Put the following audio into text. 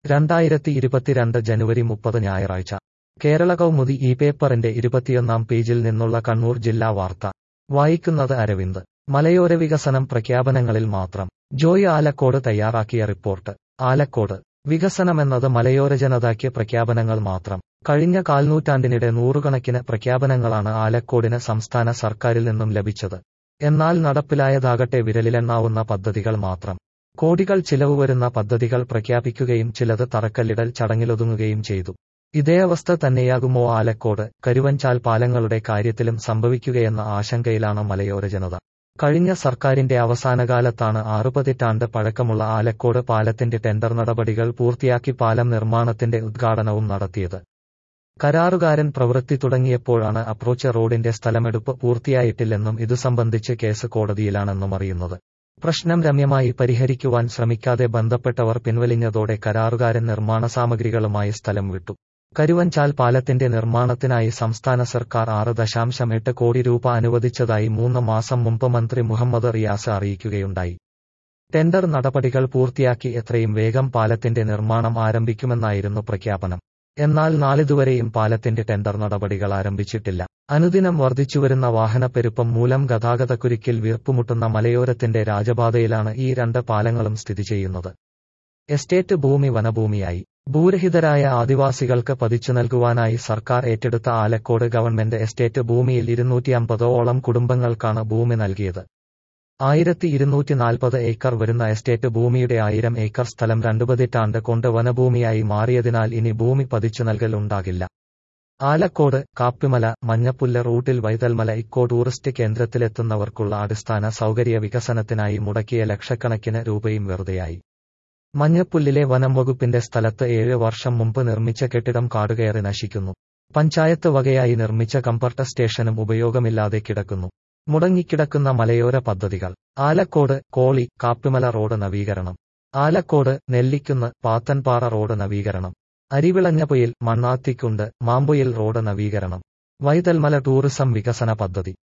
രണ്ടായിരത്തി ഇരുപത്തിരണ്ട് ജനുവരി മുപ്പത് ഞായറാഴ്ച കേരള കൗമുദി ഈ പേപ്പറിന്റെ ഇരുപത്തിയൊന്നാം പേജിൽ നിന്നുള്ള കണ്ണൂർ ജില്ലാ വാർത്ത വായിക്കുന്നത് അരവിന്ദ് മലയോര വികസനം പ്രഖ്യാപനങ്ങളിൽ മാത്രം ജോയ് ആലക്കോട് തയ്യാറാക്കിയ റിപ്പോർട്ട് ആലക്കോട് വികസനമെന്നത് മലയോര ജനതയ്ക്ക് പ്രഖ്യാപനങ്ങൾ മാത്രം കഴിഞ്ഞ കാൽനൂറ്റാണ്ടിനിടെ നൂറുകണക്കിന് പ്രഖ്യാപനങ്ങളാണ് ആലക്കോടിന് സംസ്ഥാന സർക്കാരിൽ നിന്നും ലഭിച്ചത് എന്നാൽ നടപ്പിലായതാകട്ടെ വിരലിലെണ്ണാവുന്ന പദ്ധതികൾ മാത്രം കോടികൾ ചിലവ് വരുന്ന പദ്ധതികൾ പ്രഖ്യാപിക്കുകയും ചിലത് തറക്കല്ലിടൽ ചടങ്ങിലൊതുങ്ങുകയും ചെയ്തു ഇതേ അവസ്ഥ തന്നെയാകുമോ ആലക്കോട് കരുവഞ്ചാൽ പാലങ്ങളുടെ കാര്യത്തിലും സംഭവിക്കുകയെന്ന ആശങ്കയിലാണ് മലയോര ജനത കഴിഞ്ഞ സർക്കാരിന്റെ അവസാനകാലത്താണ് ആറുപതിറ്റാണ്ട് പഴക്കമുള്ള ആലക്കോട് പാലത്തിന്റെ ടെൻഡർ നടപടികൾ പൂർത്തിയാക്കി പാലം നിർമ്മാണത്തിന്റെ ഉദ്ഘാടനവും നടത്തിയത് കരാറുകാരൻ പ്രവൃത്തി തുടങ്ങിയപ്പോഴാണ് അപ്രോച്ച് റോഡിന്റെ സ്ഥലമെടുപ്പ് പൂർത്തിയായിട്ടില്ലെന്നും ഇതു സംബന്ധിച്ച് കേസ് കോടതിയിലാണെന്നും അറിയുന്നത് പ്രശ്നം രമ്യമായി പരിഹരിക്കുവാൻ ശ്രമിക്കാതെ ബന്ധപ്പെട്ടവർ പിൻവലിഞ്ഞതോടെ കരാറുകാരൻ നിർമ്മാണ സാമഗ്രികളുമായി സ്ഥലം വിട്ടു കരുവഞ്ചാൽ പാലത്തിന്റെ നിർമ്മാണത്തിനായി സംസ്ഥാന സർക്കാർ ആറ് ദശാംശം എട്ട് കോടി രൂപ അനുവദിച്ചതായി മൂന്ന് മാസം മുമ്പ് മന്ത്രി മുഹമ്മദ് റിയാസ് അറിയിക്കുകയുണ്ടായി ടെൻഡർ നടപടികൾ പൂർത്തിയാക്കി എത്രയും വേഗം പാലത്തിന്റെ നിർമ്മാണം ആരംഭിക്കുമെന്നായിരുന്നു പ്രഖ്യാപനം എന്നാൽ നാളിതുവരെയും പാലത്തിന്റെ ടെൻഡർ നടപടികൾ ആരംഭിച്ചിട്ടില്ല അനുദിനം വർദ്ധിച്ചുവരുന്ന വാഹനപ്പെരുപ്പം മൂലം ഗതാഗതക്കുരുക്കിൽ വീർപ്പുമുട്ടുന്ന മലയോരത്തിന്റെ രാജപാതയിലാണ് ഈ രണ്ട് പാലങ്ങളും സ്ഥിതി ചെയ്യുന്നത് എസ്റ്റേറ്റ് ഭൂമി വനഭൂമിയായി ഭൂരഹിതരായ ആദിവാസികൾക്ക് പതിച്ചു നൽകുവാനായി സർക്കാർ ഏറ്റെടുത്ത ആലക്കോട് ഗവൺമെന്റ് എസ്റ്റേറ്റ് ഭൂമിയിൽ ഇരുന്നൂറ്റി അമ്പതോളം കുടുംബങ്ങൾക്കാണ് ഭൂമി നൽകിയത് ആയിരത്തി ഇരുന്നൂറ്റി നാൽപ്പത് ഏക്കർ വരുന്ന എസ്റ്റേറ്റ് ഭൂമിയുടെ ആയിരം ഏക്കർ സ്ഥലം രണ്ടു പതിറ്റാണ്ട് കൊണ്ട് വനഭൂമിയായി മാറിയതിനാൽ ഇനി ഭൂമി പതിച്ചു നൽകൽ ഉണ്ടാകില്ല ആലക്കോട് കാപ്പിമല മഞ്ഞപ്പുല്ല് റൂട്ടിൽ വൈതൽമല ഇക്കോ ടൂറിസ്റ്റ് കേന്ദ്രത്തിലെത്തുന്നവർക്കുള്ള അടിസ്ഥാന സൗകര്യ വികസനത്തിനായി മുടക്കിയ ലക്ഷക്കണക്കിന് രൂപയും വെറുതെയായി മഞ്ഞപ്പുല്ലിലെ വനം വകുപ്പിന്റെ സ്ഥലത്ത് ഏഴ് വർഷം മുമ്പ് നിർമ്മിച്ച കെട്ടിടം കാടുകയറി നശിക്കുന്നു പഞ്ചായത്ത് വകയായി നിർമ്മിച്ച കംഫർട്ട് സ്റ്റേഷനും ഉപയോഗമില്ലാതെ കിടക്കുന്നു മുടങ്ങിക്കിടക്കുന്ന മലയോര പദ്ധതികൾ ആലക്കോട് കോളി കാപ്പിമല റോഡ് നവീകരണം ആലക്കോട് നെല്ലിക്കുന്ന് പാത്തൻപാറ റോഡ് നവീകരണം അരിവിളഞ്ഞപൊയിൽ മണ്ണാത്തിക്കുണ്ട് മാമ്പൊയിൽ റോഡ് നവീകരണം വൈതൽമല ടൂറിസം വികസന പദ്ധതി